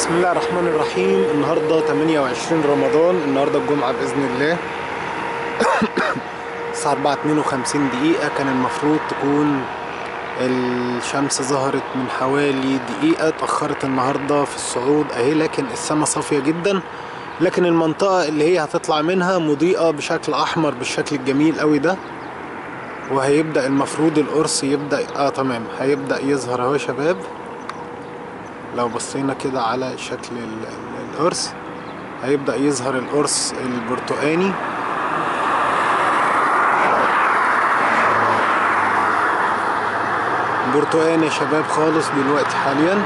بسم الله الرحمن الرحيم النهاردة 28 رمضان النهاردة الجمعة بإذن الله الساعة 4 52 دقيقة كان المفروض تكون الشمس ظهرت من حوالي دقيقة اتأخرت النهاردة في الصعود اهي لكن السماء صافية جدا لكن المنطقة اللي هي هتطلع منها مضيئة بشكل أحمر بالشكل الجميل قوي ده وهيبدأ المفروض القرص يبدأ اه تمام هيبدأ يظهر اهو يا شباب لو بصينا كده على شكل ال- ال- القرص هيبدأ يظهر القرص البرتقاني برتقاني يا شباب خالص دلوقتي حاليا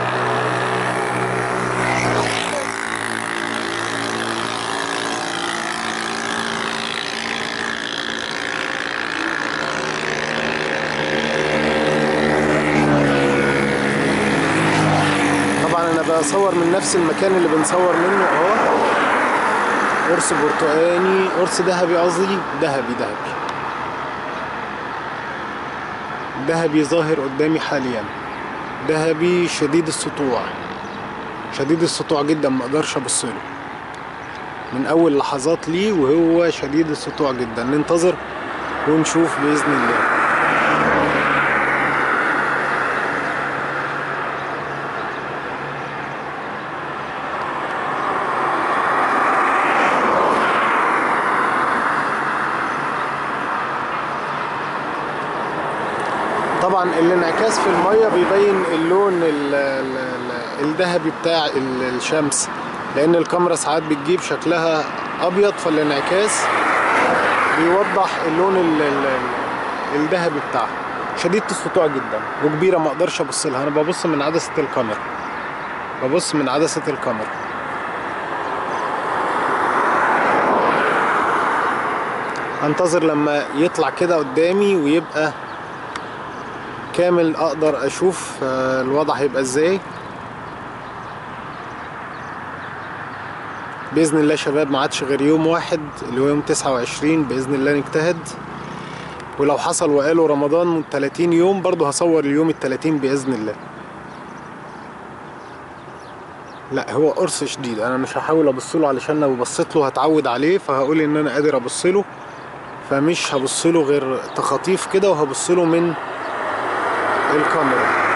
طبعا انا بصور من نفس المكان اللي بنصور منه اهو قرص برتقاني قرص ذهبي قصدي ذهبي ذهبي ذهبي ظاهر قدامي حاليا ذهبي شديد السطوع شديد السطوع جدا ما اقدرش ابص له من اول لحظات ليه وهو شديد السطوع جدا ننتظر ونشوف باذن الله طبعا الانعكاس في الميه بيبين اللون ال- ال- ال- الذهبي بتاع ال- الشمس لان الكاميرا ساعات بتجيب شكلها ابيض فالانعكاس بيوضح اللون ال- ال- ال- الذهبي بتاعها شديدة السطوع جدا وكبيرة ما اقدرش ابص لها انا ببص من عدسة الكاميرا ببص من عدسة الكاميرا هنتظر لما يطلع كده قدامي ويبقى كامل اقدر اشوف آه، الوضع هيبقى ازاي باذن الله يا شباب ما عادش غير يوم واحد اللي هو يوم 29 باذن الله نجتهد ولو حصل وقالوا رمضان من 30 يوم برضه هصور اليوم ال 30 باذن الله لا هو قرص شديد انا مش هحاول ابص له علشان لو بصيت له هتعود عليه فهقول ان انا قادر ابص له فمش هبص له غير تخاطيف كده وهبص له من الكاميرا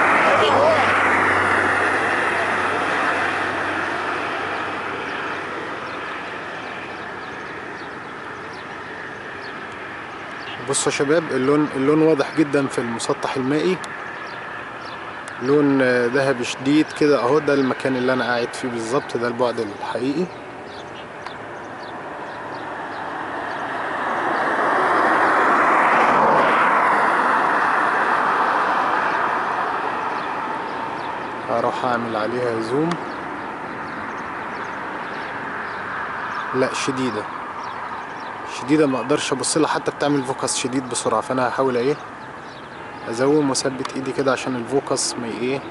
بصوا يا شباب اللون اللون واضح جدا في المسطح المائي لون آه، ذهبي شديد كده اهو ده المكان اللي انا قاعد فيه بالظبط ده البعد الحقيقي هروح اعمل عليها زوم لا شديدة شديدة ما اقدرش ابص لها حتى بتعمل فوكس شديد بسرعة فانا هحاول ايه ازوم واثبت ايدي كده عشان الفوكس ما ي- ايه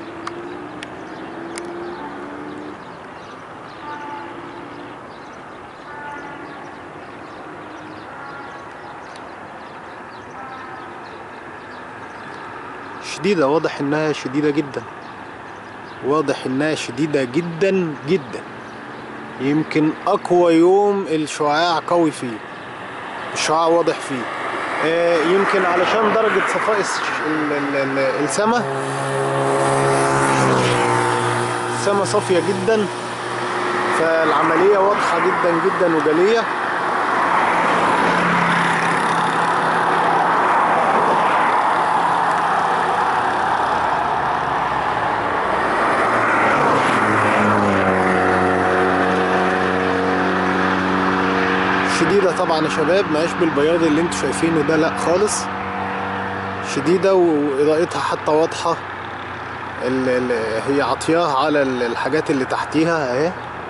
شديدة واضح انها شديدة جدا واضح انها شديدة جدا جدا يمكن اقوى يوم الشعاع قوي فيه الشعاع واضح فيه آه، يمكن علشان درجة صفاء الس- ال- ال- ال- السما السما صافية جدا فالعملية واضحة جدا جدا وجلية شديدة طبعا يا شباب ماهيش بالبياض اللي انتوا شايفينه ده لا خالص شديدة وإضاءتها حتى واضحة ال ال هي عطياها على ال- الحاجات اللي تحتيها اهي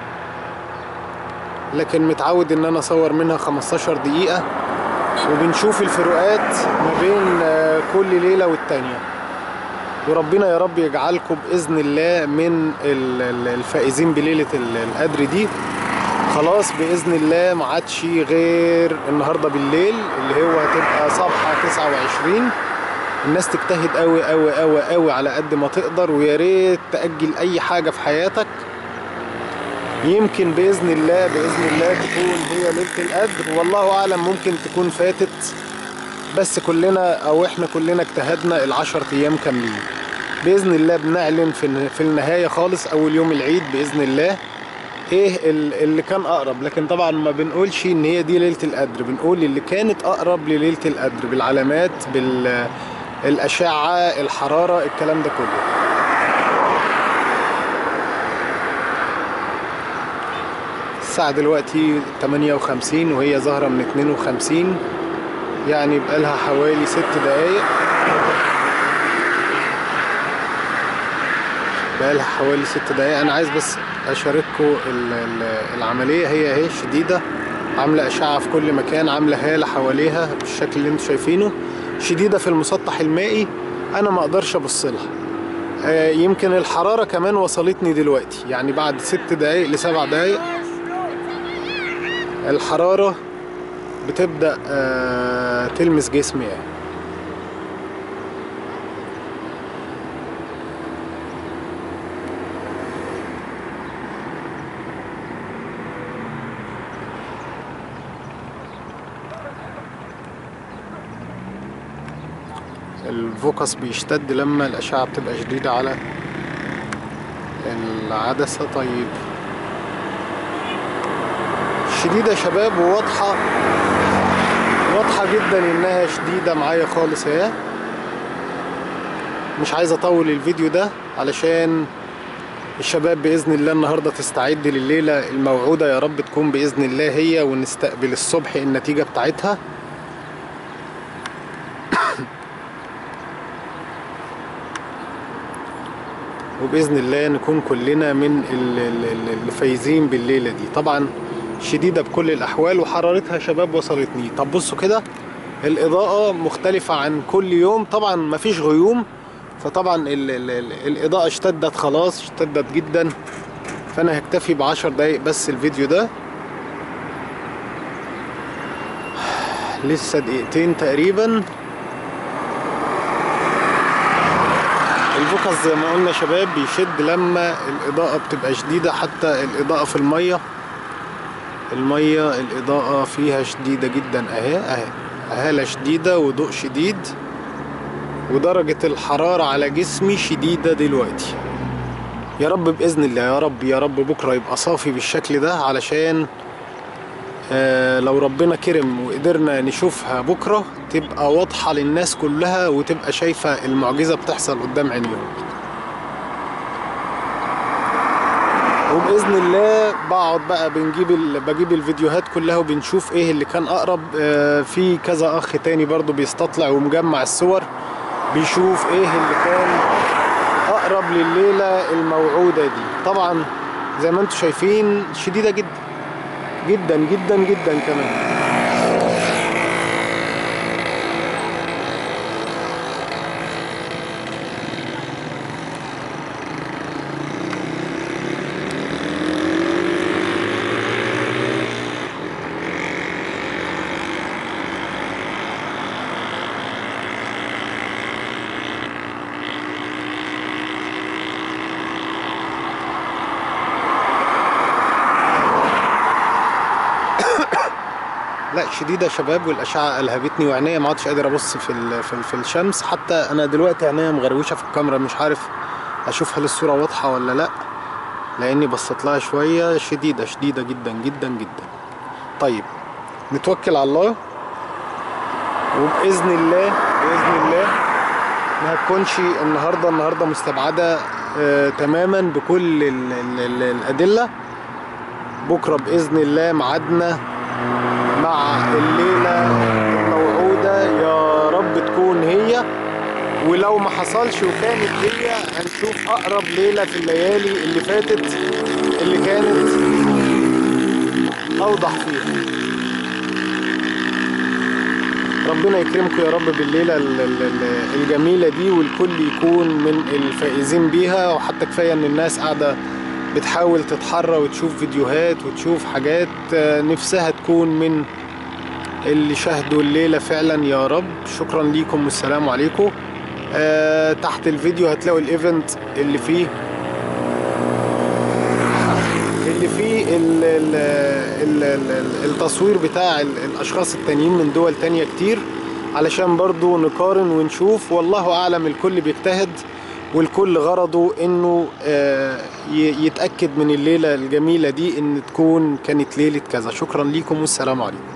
لكن متعود ان انا اصور منها 15 دقيقة وبنشوف الفروقات ما بين آه، كل ليلة والتانية وربنا يا رب يجعلكم بإذن الله من ال- ال- الفائزين بليلة ال- القدر دي خلاص باذن الله ما عادش غير النهارده بالليل اللي هو هتبقى صبحه 29 الناس تجتهد قوي قوي قوي قوي على قد ما تقدر ويا ريت تاجل اي حاجه في حياتك يمكن باذن الله باذن الله تكون هي ليله القدر والله اعلم ممكن تكون فاتت بس كلنا او احنا كلنا اجتهدنا العشر ايام كاملين باذن الله بنعلن في في النهايه خالص اول يوم العيد باذن الله ايه ال- اللي كان اقرب لكن طبعا ما بنقولش ان هي دي ليله القدر بنقول اللي كانت اقرب لليله القدر بالعلامات بالاشعه الحراره الكلام ده كله الساعة دلوقتي 58 وهي ظاهرة من 52 يعني بقالها حوالي ست دقايق بقالها حوالي ست دقايق أنا عايز بس أشارككم ال- ال- العملية هي اهي شديدة عاملة أشعة في كل مكان عاملة هالة حواليها بالشكل اللي انتوا شايفينه شديدة في المسطح المائي أنا ما أقدرش أبص لها آه، يمكن الحرارة كمان وصلتني دلوقتي يعني بعد ست دقايق لسبع دقايق الحرارة بتبدأ آه، تلمس جسمي يعني الفوكس بيشتد لما الأشعة بتبقى شديدة على العدسة طيب شديدة يا شباب وواضحة واضحة جدا انها شديدة معايا خالص اهي مش عايز اطول الفيديو ده علشان الشباب بإذن الله النهاردة تستعد لليلة الموعودة يا رب تكون بإذن الله هي ونستقبل الصبح النتيجة بتاعتها وبإذن الله نكون كلنا من ال- ال- ال- اللي فايزين بالليلة دي طبعا شديدة بكل الأحوال وحرارتها يا شباب وصلتني طب بصوا كده الإضاءة مختلفة عن كل يوم طبعا مفيش غيوم فطبعا ال ال ال الإضاءة اشتدت خلاص اشتدت جدا فأنا هكتفي بعشر دقايق بس الفيديو ده لسه دقيقتين تقريبا الفوكس زي ما قلنا يا شباب بيشد لما الإضاءة بتبقى شديدة حتى الإضاءة في المية المية الإضاءة فيها شديدة جدا أهي أهي أهالة شديدة وضوء شديد ودرجة الحرارة على جسمي شديدة دلوقتي يا رب بإذن الله يا رب يا رب بكرة يبقى صافي بالشكل ده علشان آه لو ربنا كرم وقدرنا نشوفها بكرة تبقى واضحة للناس كلها وتبقى شايفة المعجزة بتحصل قدام عينيهم وباذن الله بقعد بقى بنجيب ال... بجيب الفيديوهات كلها وبنشوف ايه اللي كان اقرب آه، في كذا اخ تاني برضو بيستطلع ومجمع الصور بيشوف ايه اللي كان اقرب لليله الموعوده دي طبعا زي ما انتم شايفين شديده جدا جدا جدا جدا كمان لا شديدة يا شباب والأشعة ألهبتني وعينيا ما عدتش قادر أبص في ال في, ال في الشمس حتى أنا دلوقتي عينيا مغروشة في الكاميرا مش عارف أشوف هل الصورة واضحة ولا لأ لأني بصيت لها شوية شديدة شديدة جدا جدا جدا طيب نتوكل على الله وبإذن الله بإذن الله ما هتكونش النهاردة النهاردة مستبعدة آه تماما بكل ال ال ال الأدلة بكرة بإذن الله ميعادنا مع الليلة الموعودة يا رب تكون هي ولو ما حصلش وكانت هي هنشوف أقرب ليلة في الليالي اللي فاتت اللي كانت أوضح فيها ربنا يكرمكم يا رب بالليلة ال- ال- ال- الجميلة دي والكل يكون من الفائزين بيها وحتى كفاية ان الناس قاعدة بتحاول تتحرى وتشوف فيديوهات وتشوف حاجات آه، نفسها تكون من اللي شاهدوا الليلة فعلا يا رب شكرا ليكم والسلام عليكم آه تحت الفيديو هتلاقوا الايفنت اللي فيه اللي فيه ال ال ال ال التصوير بتاع ال- الاشخاص التانيين من دول تانية كتير علشان برضو نقارن ونشوف والله اعلم الكل بيجتهد والكل غرضه انه آه، ي- يتاكد من الليله الجميله دي ان تكون كانت ليله كذا شكرا ليكم والسلام عليكم